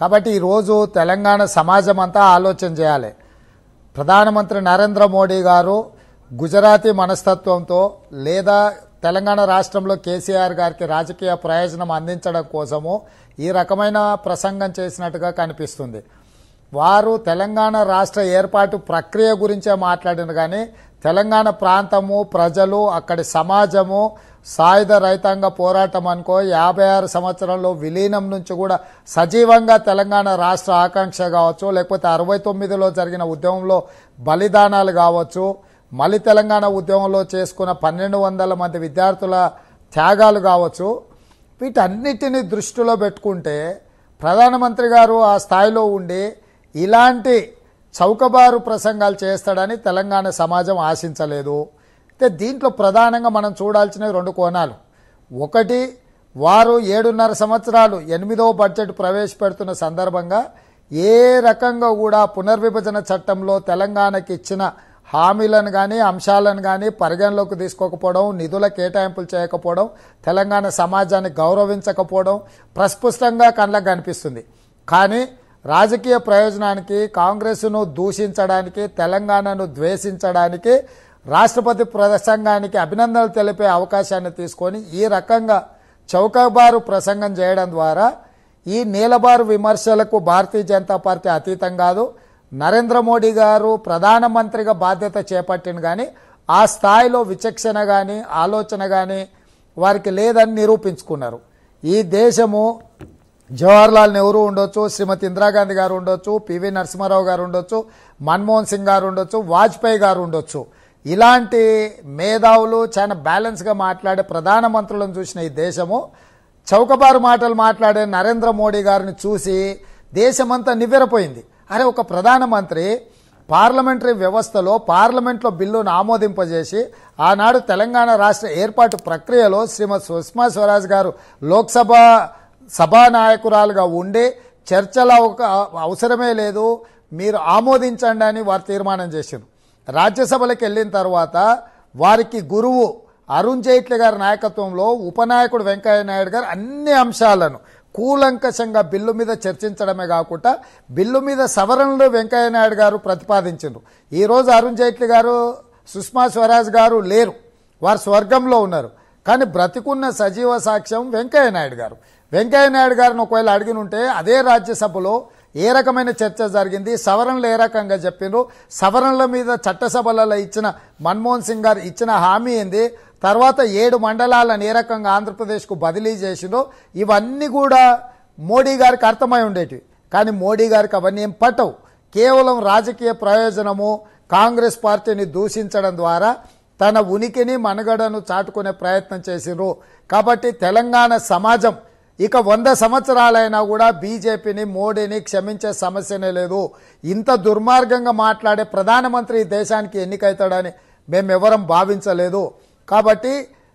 కాబట్టి ఈరోజు తెలంగాణ సమాజం అంతా ఆలోచన చేయాలి ప్రధానమంత్రి నరేంద్ర మోడీ గారు గుజరాతీ మనస్తత్వంతో లేదా తెలంగాణ రాష్ట్రంలో కేసీఆర్ గారికి రాజకీయ ప్రయోజనం అందించడం కోసము ఈ రకమైన ప్రసంగం చేసినట్టుగా కనిపిస్తుంది వారు తెలంగాణ రాష్ట్ర ఏర్పాటు ప్రక్రియ గురించే మాట్లాడిన కానీ తెలంగాణ ప్రాంతము ప్రజలు అక్కడి సమాజము సాయుధ రైతాంగ పోరాటం అనుకో యాభై ఆరు సంవత్సరంలో విలీనం నుంచి కూడా సజీవంగా తెలంగాణ రాష్ట్ర ఆకాంక్ష కావచ్చు లేకపోతే అరవై తొమ్మిదిలో జరిగిన ఉద్యమంలో బలిదానాలు కావచ్చు మలి తెలంగాణ ఉద్యమంలో చేసుకున్న పన్నెండు వందల మంది విద్యార్థుల త్యాగాలు కావచ్చు వీటన్నిటిని దృష్టిలో పెట్టుకుంటే ప్రధానమంత్రి గారు ఆ స్థాయిలో ఉండి ఇలాంటి చౌకబారు ప్రసంగాలు చేస్తాడని తెలంగాణ సమాజం ఆశించలేదు అయితే దీంట్లో ప్రధానంగా మనం చూడాల్సిన రెండు కోణాలు ఒకటి వారు ఏడున్నర సంవత్సరాలు ఎనిమిదవ బడ్జెట్ ప్రవేశపెడుతున్న సందర్భంగా ఏ రకంగా కూడా పునర్విభజన చట్టంలో తెలంగాణకి ఇచ్చిన హామీలను కానీ అంశాలను కానీ పరిగణలోకి తీసుకోకపోవడం నిధుల కేటాయింపులు చేయకపోవడం తెలంగాణ సమాజాన్ని గౌరవించకపోవడం ప్రస్పుష్టంగా కళ్ళకు కనిపిస్తుంది కానీ రాజకీయ ప్రయోజనానికి కాంగ్రెస్ను దూషించడానికి తెలంగాణను ద్వేషించడానికి రాష్ట్రపతి ప్రసంగానికి అభినందనలు తెలిపే అవకాశాన్ని తీసుకొని ఈ రకంగా చౌకబారు ప్రసంగం చేయడం ద్వారా ఈ నీలబారు విమర్శలకు భారతీయ జనతా పార్టీ అతీతం కాదు నరేంద్ర మోడీ గారు ప్రధానమంత్రిగా బాధ్యత చేపట్టిన కానీ ఆ స్థాయిలో విచక్షణ కానీ ఆలోచన కానీ వారికి లేదని నిరూపించుకున్నారు ఈ దేశము జవహర్లాల్ నెహ్రూ ఉండొచ్చు శ్రీమతి ఇందిరాగాంధీ గారు ఉండొచ్చు పివి నరసింహారావు గారు ఉండొచ్చు మన్మోహన్ సింగ్ గారు ఉండొచ్చు వాజ్పేయి గారు ఉండొచ్చు ఇలాంటి మేధావులు చాలా బ్యాలెన్స్గా మాట్లాడే ప్రధానమంత్రులను చూసిన ఈ దేశము చౌకబారు మాటలు మాట్లాడే నరేంద్ర మోడీ గారిని చూసి దేశమంతా నివ్వెరపోయింది అరే ఒక ప్రధానమంత్రి పార్లమెంటరీ వ్యవస్థలో పార్లమెంట్లో బిల్లును ఆమోదింపజేసి ఆనాడు తెలంగాణ రాష్ట్ర ఏర్పాటు ప్రక్రియలో శ్రీమతి సుష్మా స్వరాజ్ గారు లోక్సభ సభానాయకురాలుగా ఉండి చర్చల ఒక అవసరమే లేదు మీరు ఆమోదించండి అని వారు తీర్మానం చేశారు రాజ్యసభలకు వెళ్ళిన తర్వాత వారికి గురువు అరుణ్ జైట్లీ గారి నాయకత్వంలో ఉపనాయకుడు వెంకయ్య నాయుడు గారు అన్ని అంశాలను కూలంకషంగా బిల్లు మీద చర్చించడమే కాకుండా బిల్లు మీద సవరణలు వెంకయ్య నాయుడు గారు ప్రతిపాదించారు ఈరోజు అరుణ్ జైట్లీ గారు సుష్మా స్వరాజ్ గారు లేరు వారు స్వర్గంలో ఉన్నారు కానీ బ్రతికున్న సజీవ సాక్ష్యం వెంకయ్య నాయుడు గారు వెంకయ్య నాయుడు గారిని ఒకవేళ అడిగిన ఉంటే అదే రాజ్యసభలో ఏ రకమైన చర్చ జరిగింది సవరణలు ఏ రకంగా చెప్పిండ్రు సవరణల మీద చట్టసభలలో ఇచ్చిన మన్మోహన్ సింగ్ గారు ఇచ్చిన హామీ ఏంది తర్వాత ఏడు మండలాలను ఏ రకంగా ఆంధ్రప్రదేశ్కు బదిలీ చేసిండ్రో ఇవన్నీ కూడా మోడీ గారికి అర్థమై ఉండేటివి కానీ మోడీ గారికి అవన్నీ ఏం పట్టవు కేవలం రాజకీయ ప్రయోజనము కాంగ్రెస్ పార్టీని దూషించడం ద్వారా తన ఉనికిని మనుగడను చాటుకునే ప్రయత్నం చేసిండ్రు కాబట్టి తెలంగాణ సమాజం ఇక వంద సంవత్సరాలైనా కూడా బీజేపీని మోడీని క్షమించే సమస్యనే లేదు ఇంత దుర్మార్గంగా మాట్లాడే ప్రధానమంత్రి ఈ దేశానికి ఎన్నికవుతాడని మేమెవరం భావించలేదు కాబట్టి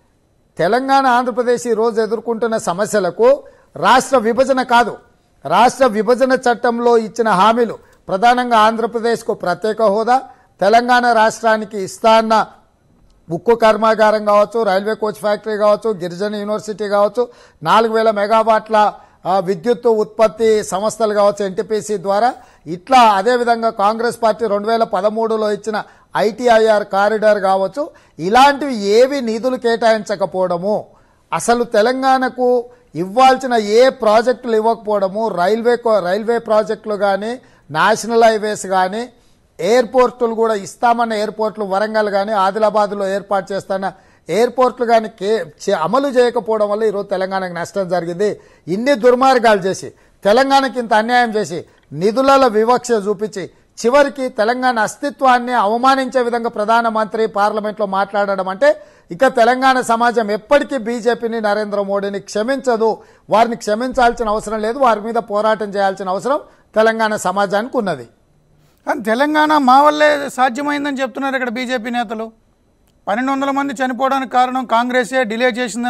తెలంగాణ ఆంధ్రప్రదేశ్ ఈరోజు ఎదుర్కొంటున్న సమస్యలకు రాష్ట్ర విభజన కాదు రాష్ట్ర విభజన చట్టంలో ఇచ్చిన హామీలు ప్రధానంగా ఆంధ్రప్రదేశ్కు ప్రత్యేక హోదా తెలంగాణ రాష్ట్రానికి ఇస్తాన్న ఉక్కు కర్మాగారం కావచ్చు రైల్వే కోచ్ ఫ్యాక్టరీ కావచ్చు గిరిజన యూనివర్సిటీ కావచ్చు నాలుగు వేల మెగావాట్ల ఆ, విద్యుత్ ఉత్పత్తి సంస్థలు కావచ్చు ఎన్టీపీసీ ద్వారా ఇట్లా అదేవిధంగా కాంగ్రెస్ పార్టీ రెండు వేల పదమూడులో ఇచ్చిన ఐటీఐఆర్ కారిడార్ కావచ్చు ఇలాంటివి ఏవి నిధులు కేటాయించకపోవడము అసలు తెలంగాణకు ఇవ్వాల్సిన ఏ ప్రాజెక్టులు ఇవ్వకపోవడము రైల్వే కో- రైల్వే ప్రాజెక్టులు కానీ నేషనల్ హైవేస్ కానీ ఎయిర్పోర్టులు కూడా ఇస్తామన్న ఎయిర్పోర్ట్లు వరంగల్ కానీ ఆదిలాబాద్లో ఏర్పాటు చేస్తున్న ఎయిర్పోర్ట్లు కానీ కే చే- అమలు చేయకపోవడం వల్ల ఈరోజు తెలంగాణకు నష్టం జరిగింది ఇన్ని దుర్మార్గాలు చేసి తెలంగాణకి ఇంత అన్యాయం చేసి నిధులలో వివక్ష చూపించి చివరికి తెలంగాణ అస్తిత్వాన్ని అవమానించే విధంగా ప్రధానమంత్రి పార్లమెంట్లో మాట్లాడడం అంటే ఇక తెలంగాణ సమాజం ఎప్పటికీ బీజేపీని నరేంద్ర మోడీని క్షమించదు వారిని క్షమించాల్సిన అవసరం లేదు వారి మీద పోరాటం చేయాల్సిన అవసరం తెలంగాణ సమాజానికి ఉన్నది కానీ తెలంగాణ మా వల్లే సాధ్యమైందని చెప్తున్నారు ఇక్కడ బీజేపీ నేతలు పన్నెండు వందల మంది చనిపోవడానికి కారణం కాంగ్రెసే డిలే చేసిందని